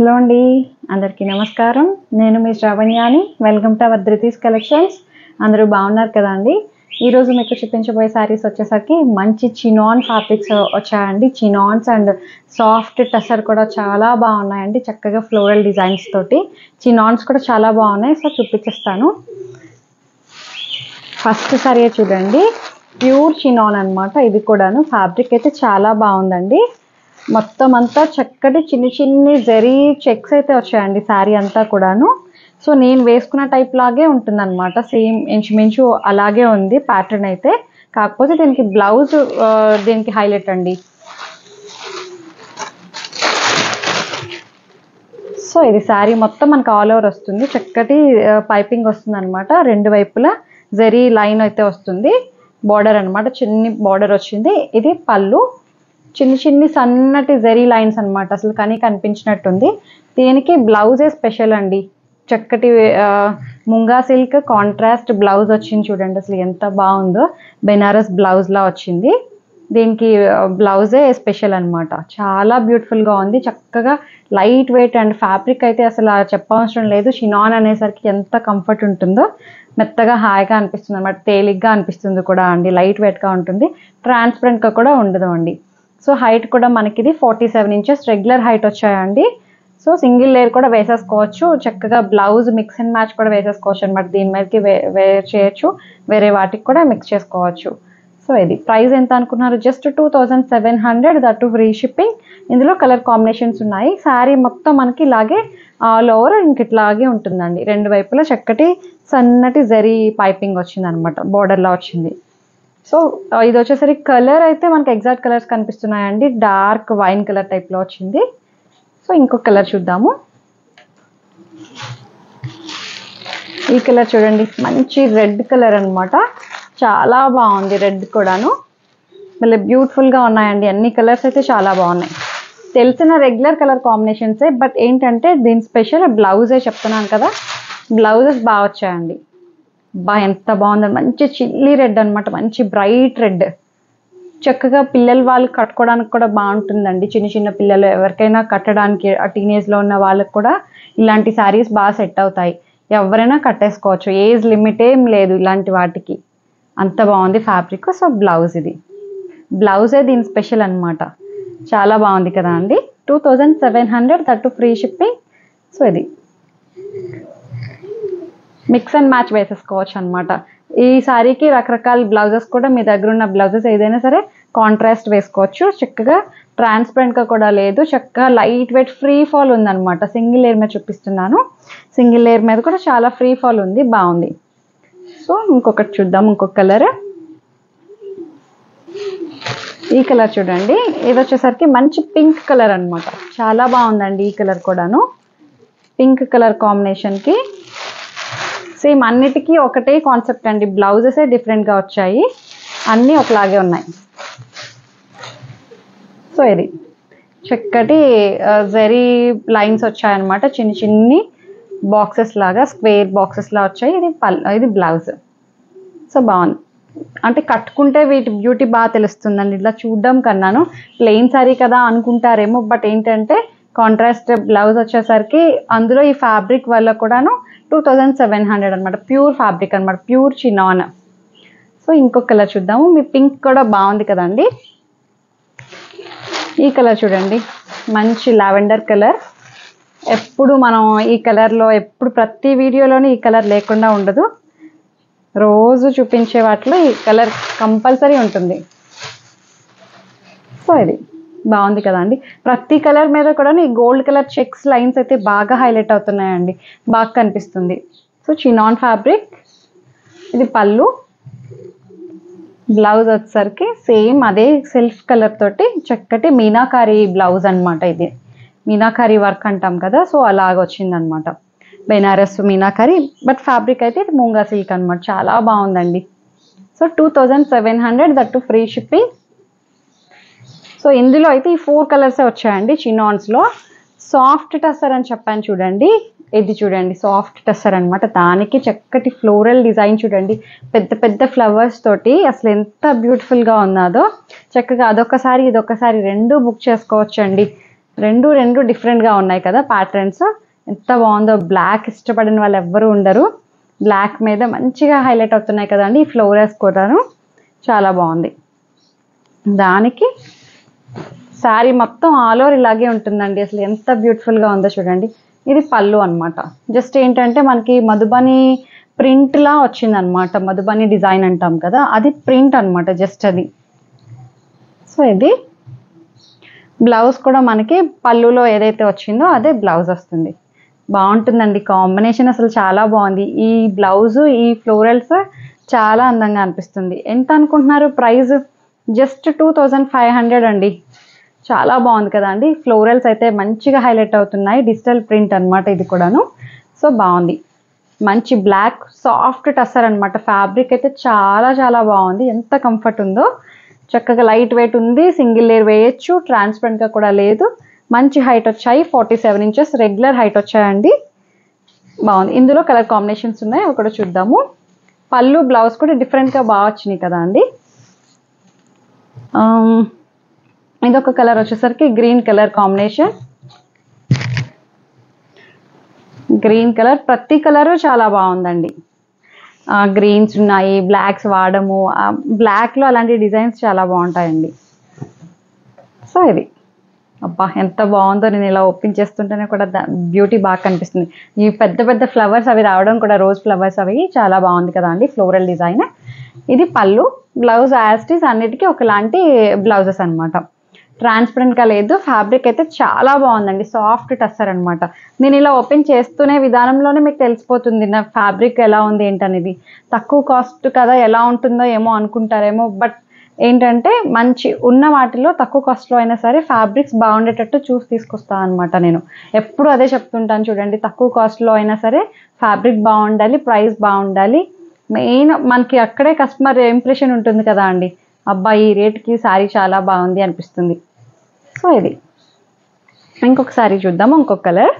hello అండి అందరికీ నమస్కారం నేను మీ శ్రావణ్యాని welcome to our Dhruthi's collections అందరూ బాగున్నారు కదా అండి ఈరోజు మీకు చూపించబోయే శారీస్ వచ్చేసరికి మంచి చినాన్ ఫ్యాబ్రిక్స్ వచ్చాయండి చినాన్స్ అండ్ సాఫ్ట్ టసర్ కూడా చాలా బాగున్నాయండి చక్కగా ఫ్లోరల్ డిజైన్స్ తోటి చినాన్స్ కూడా చాలా బాగున్నాయి సో చూపించేస్తాను ఫస్ట్ సారీ చూడండి ప్యూర్ చినాన్ అన్నమాట ఇది కూడాను ఫ్యాబ్రిక్ అయితే చాలా బాగుందండి మొత్తం అంతా చక్కటి చిన్ని చిన్ని జరీ చెక్స్ అయితే వచ్చాయండి శారీ అంతా కూడాను సో నేను వేసుకున్న టైప్ లాగే ఉంటుందన్నమాట సేమ్ ఇంచుమించు అలాగే ఉంది ప్యాటర్న్ అయితే కాకపోతే దీనికి బ్లౌజ్ దీనికి హైలైట్ అండి సో ఇది శారీ మొత్తం మనకు ఆల్ ఓవర్ వస్తుంది చక్కటి పైపింగ్ వస్తుంది అనమాట రెండు వైపులా జరీ లైన్ అయితే వస్తుంది బార్డర్ అన్నమాట చిన్ని బార్డర్ వచ్చింది ఇది పళ్ళు చిన్ని చిన్ని సన్నటి జరీ లైన్స్ అన్నమాట అసలు కానీ కనిపించినట్టుంది దీనికి బ్లౌజే స్పెషల్ అండి చక్కటి ఆ, ముంగా సిల్క్ కాంట్రాస్ట్ బ్లౌజ్ వచ్చింది చూడండి అసలు ఎంత బాగుందో బెనారస్ బ్లౌజ్ లా వచ్చింది దీనికి బ్లౌజే స్పెషల్ అన్నమాట చాలా బ్యూటిఫుల్గా ఉంది చక్కగా లైట్ వెయిట్ అండ్ ఫ్యాబ్రిక్ అయితే అసలు చెప్పవసరం లేదు షినాన్ అనేసరికి ఎంత కంఫర్ట్ ఉంటుందో మెత్తగా హాయిగా అనిపిస్తుంది అనమాట తేలిగ్గా అనిపిస్తుంది కూడా అండి లైట్ వెయిట్గా ఉంటుంది ట్రాన్స్పరెంట్గా కూడా ఉండదు అండి సో హైట్ కూడా మనకి ఇది forty seven inches regular height వచ్చాయండి సో సింగిల్ లేయర్ కూడా వేసేసుకోవచ్చు చక్కగా బ్లౌజ్ మిక్స్ అండ్ మ్యాచ్ కూడా వేసేసుకోవచ్చు అనమాట దీని మీదకి వే వేర్ చేయొచ్చు వేరే వాటికి కూడా మిక్స్ చేసుకోవచ్చు సో ఇది ప్రైస్ ఎంత అనుకున్నారు just two thousand seven hundred that free shipping ఇందులో కలర్ కాంబినేషన్స్ ఉన్నాయి శారీ మొత్తం మనకి ఇలాగే ఆల్ ఓవర్ ఇంక ఇట్లాగే ఉంటుందండి రెండు వైపులా చక్కటి సన్నటి జరీ పైపింగ్ వచ్చింది అనమాట బార్డర్లా వచ్చింది సో ఇది వచ్చేసరికి కలర్ అయితే మనకి ఎగ్జాక్ట్ కలర్స్ కనిపిస్తున్నాయండి డార్క్ వైన్ కలర్ టైప్లో వచ్చింది సో ఇంకొక కలర్ చూద్దాము ఈ కలర్ చూడండి మంచి రెడ్ కలర్ అన్నమాట చాలా బాగుంది రెడ్ కూడాను మళ్ళీ బ్యూటిఫుల్గా ఉన్నాయండి అన్ని కలర్స్ అయితే చాలా బాగున్నాయి తెలిసిన రెగ్యులర్ కలర్ కాంబినేషన్సే బట్ ఏంటంటే దీని స్పెషల్ బ్లౌజే చెప్తున్నాను కదా బ్లౌజెస్ బాగా వచ్చాయండి బా ఎంత బాగుంది మంచి చిల్లీ రెడ్ అన్నమాట మంచి బ్రైట్ రెడ్ చక్కగా పిల్లలు వాళ్ళు కట్టుకోవడానికి కూడా బాగుంటుందండి చిన్న చిన్న పిల్లలు ఎవరికైనా కట్టడానికి ఆ టీనేజ్లో ఉన్న వాళ్ళకి కూడా ఇలాంటి శారీస్ బాగా సెట్ అవుతాయి ఎవరైనా కట్టేసుకోవచ్చు ఏజ్ లిమిట్ ఏం లేదు ఇలాంటి వాటికి అంత బాగుంది ఫ్యాబ్రిక్ సో బ్లౌజ్ ఇది బ్లౌజే దీని స్పెషల్ అన్నమాట చాలా బాగుంది కదా అండి టూ థౌజండ్ సెవెన్ హండ్రెడ్ థర్టు ఫ్రీ షిప్పింగ్ సో ఇది మిక్స్ అండ్ మ్యాచ్ వేసేసుకోవచ్చు అనమాట ఈ శారీకి రకరకాల బ్లౌజెస్ కూడా మీ దగ్గర ఉన్న బ్లౌజెస్ ఏదైనా సరే కాంట్రాస్ట్ వేసుకోవచ్చు చక్కగా ట్రాన్స్పరెంట్గా కూడా లేదు చక్కగా లైట్ వెయిట్ ఫ్రీ ఫాల్ ఉందన్నమాట సింగిల్ లేయర్ మీద చూపిస్తున్నాను సింగిల్ లేయర్ మీద కూడా చాలా ఫ్రీ ఫాల్ ఉంది బాగుంది సో ఇంకొకటి చూద్దాం ఇంకొక కలర్ ఈ కలర్ చూడండి ఇది వచ్చేసరికి మంచి పింక్ కలర్ అన్నమాట చాలా బాగుందండి ఈ కలర్ కూడాను పింక్ కలర్ కాంబినేషన్కి సేమ్ అన్నిటికీ ఒకటే కాన్సెప్ట్ అండి బ్లౌజెసే డిఫరెంట్గా వచ్చాయి అన్నీ ఒకలాగే ఉన్నాయి సో ఇది చక్కటి జరీ లైన్స్ వచ్చాయన్నమాట చిన్ని చిన్ని బాక్సెస్ లాగా స్క్వేర్ బాక్సెస్ లా వచ్చాయి ఇది పల్ ఇది బ్లౌజ్ సో బాగుంది అంటే కట్టుకుంటే వీటి బ్యూటీ బాగా తెలుస్తుందండి ఇట్లా చూడడం కన్నాను ప్లెయిన్ సారీ కదా అనుకుంటారేమో బట్ ఏంటంటే కాంట్రాస్ట్ బ్లౌజ్ వచ్చేసరికి అందులో ఈ ఫ్యాబ్రిక్ వల్ల కూడాను టూ థౌజండ్ సెవెన్ హండ్రెడ్ అనమాట ప్యూర్ ఫ్యాబ్రిక్ అనమాట ప్యూర్ చినాన్ సో ఇంకొక కలర్ చూద్దాము మీ పింక్ కూడా బాగుంది కదండి ఈ కలర్ చూడండి మంచి లావెండర్ కలర్ ఎప్పుడు మనం ఈ కలర్లో ఎప్పుడు ప్రతి వీడియోలోనూ ఈ కలర్ లేకుండా ఉండదు రోజు చూపించే వాటిలో ఈ కలర్ కంపల్సరీ ఉంటుంది సో ఇది బాగుంది కదండి ప్రతి కలర్ మీద కూడా ఈ గోల్డ్ కలర్ చెక్స్ లైన్స్ అయితే బాగా హైలైట్ అవుతున్నాయండి బాగా కనిపిస్తుంది సో చినాన్ ఫ్యాబ్రిక్ ఇది పళ్ళు బ్లౌజ్ వచ్చేసరికి సేమ్ అదే సెల్ఫ్ కలర్ తోటి చక్కటి మీనాకారి బ్లౌజ్ అన్నమాట ఇది మీనాకారి వర్క్ అంటాం కదా సో అలాగ వచ్చిందనమాట బెనారస్ మీనాకారి బట్ ఫ్యాబ్రిక్ అయితే ఇది మూంగా సిల్క్ అనమాట చాలా బాగుందండి so two thousand seven hundred that too free shipping so ఇందులో అయితే ఈ ఫోర్ కలర్సే వచ్చాయండి చినాన్స్లో సాఫ్ట్ టస్సర్ అని చెప్పాను చూడండి ఇది చూడండి సాఫ్ట్ టస్సర్ అనమాట దానికి చక్కటి ఫ్లోరల్ డిజైన్ చూడండి పెద్ద పెద్ద ఫ్లవర్స్ తోటి అసలు ఎంత బ్యూటిఫుల్గా ఉన్నదో చక్కగా అదొకసారి ఇదొకసారి రెండు బుక్ చేసుకోవచ్చండి రెండు రెండు డిఫరెంట్గా ఉన్నాయి కదా ప్యాటర్న్స్ ఎంత బాగుందో బ్లాక్ ఇష్టపడిన వాళ్ళు ఎవ్వరు ఉండరు బ్లాక్ మీద మంచిగా హైలైట్ అవుతున్నాయి కదండి ఈ ఫ్లోరస్ కూడాను చాలా బాగుంది దానికి శారీ మొత్తం ఆల్ ఓవర్ ఇలాగే ఉంటుందండి అసలు ఎంత బ్యూటిఫుల్గా ఉందో చూడండి ఇది పళ్ళు అన్నమాట జస్ట్ ఏంటంటే మనకి మధుబని ప్రింట్లా వచ్చిందనమాట మధుబని డిజైన్ అంటాం కదా అది ప్రింట్ అన్నమాట జస్ట్ అది సో ఇది బ్లౌజ్ కూడా మనకి పళ్ళులో ఏదైతే వచ్చిందో అదే బ్లౌజ్ వస్తుంది బాగుంటుందండి కాంబినేషన్ అసలు చాలా బాగుంది ఈ బ్లౌజ్ ఈ ఫ్లోరల్స్ చాలా అందంగా అనిపిస్తుంది ఎంత అనుకుంటున్నారు price just two thousand five hundred అండి చాలా బాగుంది కదా అండి ఫ్లోరల్స్ అయితే మంచిగా హైలైట్ అవుతున్నాయి డిజిటల్ ప్రింట్ అన్నమాట ఇది కూడాను సో బాగుంది మంచి బ్లాక్ సాఫ్ట్ టస్సర్ అన్నమాట ఫ్యాబ్రిక్ అయితే చాలా చాలా బాగుంది ఎంత కంఫర్ట్ ఉందో చక్కగా లైట్ వెయిట్ ఉంది సింగిల్ లేయర్ వేయచ్చు ట్రాన్స్పరెంట్గా కూడా లేదు మంచి హైట్ వచ్చాయి forty seven inches regular height వచ్చాయండి బాగుంది ఇందులో కలర్ కాంబినేషన్స్ ఉన్నాయి అవి కూడా చూద్దాము పళ్ళు బ్లౌజ్ కూడా డిఫరెంట్గా బాగా వచ్చినాయి కదా అండి ఆమ్, ఇదొక కలర్ వచ్చేసరికి green colour combination green colour ప్రతి కలరు చాలా బాగుందండి గ్రీన్స్ ఉన్నాయి బ్లాక్స్ వాడము బ్లాక్లో అలాంటి డిజైన్స్ చాలా బాగుంటాయండి సో ఇది అబ్బా ఎంత బాగుందో నేను ఇలా ఓపెన్ చేస్తుంటేనే కూడా బ్యూటీ బాగా కనిపిస్తుంది ఈ పెద్ద పెద్ద ఫ్లవర్స్ అవి రావడం కూడా రోజ్ ఫ్లవర్స్ అవి చాలా బాగుంది కదా అండి ఫ్లోరల్ డిజైన్ ఇది పళ్ళు బ్లౌజ్ యాస్టీస్ అన్నిటికీ ఒకలాంటి బ్లౌజెస్ అనమాట ట్రాన్స్పరెంట్గా లేదు ఫ్యాబ్రిక్ అయితే చాలా బాగుందండి సాఫ్ట్ టస్సర్ అనమాట నేను ఇలా ఓపెన్ చేస్తూనే విధానంలోనే మీకు తెలిసిపోతుంది నా ఫ్యాబ్రిక్ ఎలా ఉంది ఏంటనేది తక్కువ కాస్ట్ కదా ఎలా ఉంటుందో ఏమో అనుకుంటారేమో బట్ ఏంటంటే మంచి ఉన్న వాటిలో తక్కువ కాస్ట్లో అయినా సరే ఫ్యాబ్రిక్స్ బాగుండేటట్టు చూసి తీసుకొస్తాను అనమాట నేను ఎప్పుడు అదే చెప్తుంటాను చూడండి తక్కువ కాస్ట్లో అయినా సరే ఫ్యాబ్రిక్ బాగుండాలి ప్రైస్ బాగుండాలి మెయిన్ మనకి అక్కడే కస్టమర్ ఇంప్రెషన్ ఉంటుంది కదా అండి అబ్బా ఈ రేట్కి శారీ చాలా బాగుంది అనిపిస్తుంది సో ఇది ఇంకొక శారీ చూద్దాము ఇంకొక కలర్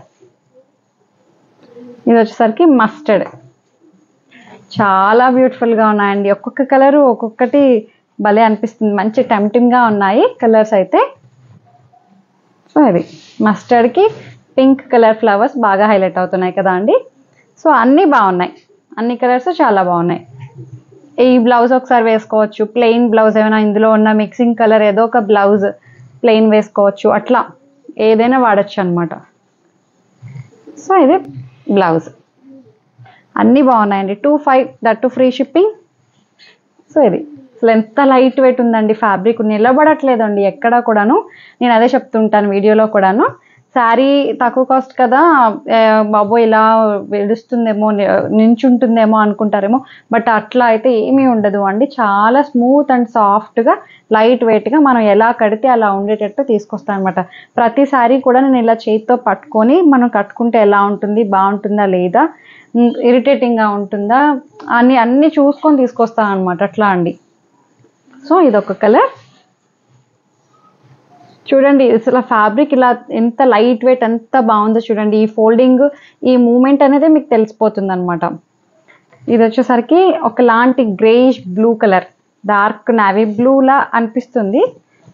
ఇది వచ్చేసరికి మస్టర్డ్ చాలా బ్యూటిఫుల్గా ఉన్నాయండి ఒక్కొక్క కలరు ఒక్కొక్కటి భలే అనిపిస్తుంది మంచి టెంప్టింగ్గా ఉన్నాయి కలర్స్ అయితే సో ఇది మస్టర్డ్కి పింక్ కలర్ ఫ్లవర్స్ బాగా హైలైట్ అవుతున్నాయి కదా అండి సో అన్నీ బాగున్నాయి అన్ని కలర్స్ చాలా బాగున్నాయి ఈ బ్లౌజ్ ఒకసారి వేసుకోవచ్చు ప్లెయిన్ బ్లౌజ్ ఏమైనా ఇందులో ఉన్న మిక్సింగ్ కలర్ ఏదో ఒక బ్లౌజ్ ప్లెయిన్ వేసుకోవచ్చు అట్లా ఏదైనా వాడచ్చు అనమాట సో ఇది బ్లౌజ్ అన్నీ బాగున్నాయండి two five that too free shipping so ఇది అసలు ఎంత లైట్ వెయిట్ ఉందండి ఫ్యాబ్రిక్ నిలబడట్లేదండి ఎక్కడా కూడాను నేను అదే చెప్తుంటాను వీడియోలో కూడాను శారీ తక్కువ కాస్ట్ కదా ఆ, బాబో ఇలా వెడుస్తుందేమో ని- నించుంటుందేమో అనుకుంటారేమో బట్ అట్లా అయితే ఏమీ ఉండదు అండి చాలా స్మూత్ అండ్ సాఫ్ట్గా లైట్ వెయిట్గా మనం ఎలా కడితే అలా ఉండేటట్టు తీసుకొస్తాను అనమాట ప్రతి శారీ కూడా నేను ఇలా చేతితో పట్టుకొని మనం కట్టుకుంటే ఎలా ఉంటుంది బాగుంటుందా లేదా ఇరిటేటింగ్గా ఉంటుందా అని అన్నీ చూసుకొని తీసుకొస్తాను అనమాట అట్లా అండి సో ఇదొక కలర్ చూడండి అసలు ఫ్యాబ్రిక్ ఇలా ఎంత లైట్ వెయిట్ ఎంత బాగుందో చూడండి ఈ ఫోల్డింగ్ ఈ మూమెంట్ అనేది మీకు తెలిసిపోతుంది అనమాట ఇది వచ్చేసరికి ఒకలాంటి greyish blue colour dark navy బ్లూలా అనిపిస్తుంది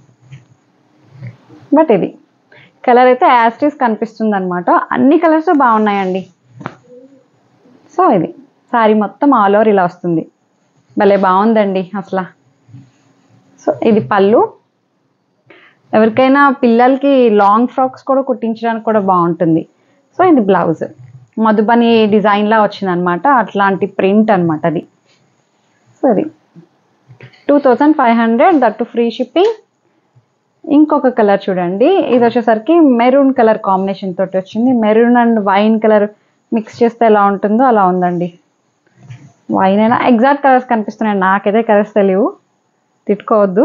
బట్ ఇది కలర్ అయితే యాస్టీస్ కనిపిస్తుంది అనమాట అన్ని కలర్స్ బాగున్నాయండి సో ఇది శారీ మొత్తం ఆల్ ఓవర్ ఇలా వస్తుంది భలే బాగుందండి అసలు సో ఇది పళ్ళు ఎవరికైనా పిల్లలకి లాంగ్ ఫ్రాక్స్ కూడా కుట్టించడానికి కూడా బాగుంటుంది సో ఇది బ్లౌజ్ మధుబని డిజైన్లా వచ్చిందనమాట అట్లాంటి ప్రింట్ అనమాట అది సో అది two thousand five hundred that too free shipping ఇంకొక కలర్ చూడండి ఇది వచ్చేసరికి మెరూన్ కలర్ కాంబినేషన్ తోటి వచ్చింది maroon and wine colour mix చేస్తే ఎలా ఉంటుందో అలా ఉందండి వైన్ అయినా ఎగ్జాక్ట్ కలర్స్ కనిపిస్తున్నాయి నాకైతే కలర్స్ తెలియవు తిట్టుకోవద్దు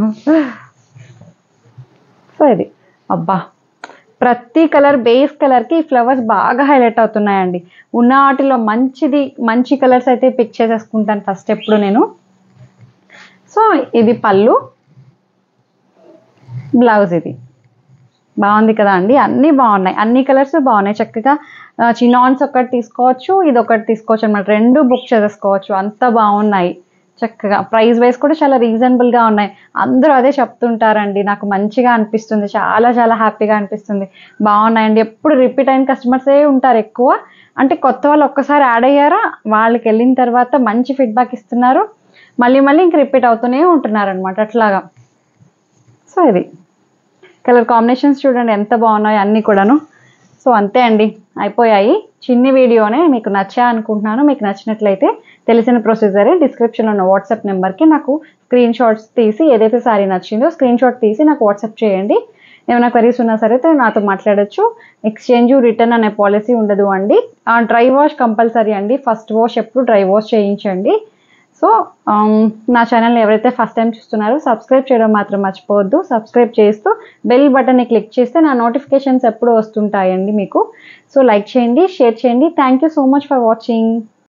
సో ఇది అబ్బా ప్రతి కలర్ బేస్ కలర్కి ఫ్లవర్స్ బాగా హైలైట్ అవుతున్నాయండి ఉన్న వాటిలో మంచిది మంచి కలర్స్ అయితే పిక్ చేసేసుకుంటాను ఫస్ట్ ఎప్పుడు నేను సో ఇది పళ్ళు బ్లౌజ్ ఇది బాగుంది కదా అండి అన్నీ బాగున్నాయి అన్ని కలర్స్ బాగున్నాయి చక్కగా చినాన్స్ ఒకటి తీసుకోవచ్చు ఇది ఒకటి తీసుకోవచ్చు అనమాట రెండు బుక్ చేసేసుకోవచ్చు అంత బాగున్నాయి చక్కగా ప్రైస్ వైజ్ కూడా చాలా రీజనబుల్గా ఉన్నాయి అందరూ అదే చెప్తుంటారండి నాకు మంచిగా అనిపిస్తుంది చాలా చాలా హ్యాపీగా అనిపిస్తుంది బాగున్నాయండి ఎప్పుడు రిపీట్ అయిన కస్టమర్సే ఉంటారు ఎక్కువ అంటే కొత్త వాళ్ళు ఒక్కసారి యాడ్ అయ్యారా వాళ్ళకి వెళ్ళిన తర్వాత మంచి ఫీడ్బ్యాక్ ఇస్తున్నారు మళ్ళీ మళ్ళీ ఇంక రిపీట్ అవుతూనే ఉంటున్నారు అనమాట అట్లాగా సో ఇది కలర్ కాంబినేషన్స్ చూడండి ఎంత బాగున్నాయి అన్నీ కూడాను సో అంతే అండి అయిపోయాయి చిన్ని వీడియోనే మీకు నచ్చా అనుకుంటున్నాను మీకు నచ్చినట్లయితే తెలిసిన ప్రొసీజరే డిస్క్రిప్షన్లో ఉన్న వాట్సాప్ నెంబర్కి నాకు స్క్రీన్ షాట్స్ తీసి ఏదైతే సారీ నచ్చిందో స్క్రీన్ షాట్ తీసి నాకు వాట్సాప్ చేయండి ఏమైనా క్వరీస్ ఉన్నా సరే అయితే నాతో మాట్లాడొచ్చు ఎక్స్చేంజ్ రిటర్న్ అనే పాలసీ ఉండదు అండి డ్రై వాష్ కంపల్సరీ అండి ఫస్ట్ వాష్ ఎప్పుడు డ్రై వాష్ చేయించండి సో నా ఛానల్ని ఎవరైతే ఫస్ట్ టైం చూస్తున్నారో సబ్స్క్రైబ్ చేయడం మాత్రం మర్చిపోవద్దు సబ్స్క్రైబ్ చేస్తూ బెల్ బటన్ని క్లిక్ చేస్తే నా నోటిఫికేషన్స్ ఎప్పుడు వస్తుంటాయండి మీకు సో లైక్ చేయండి షేర్ చేయండి thank you so much for watching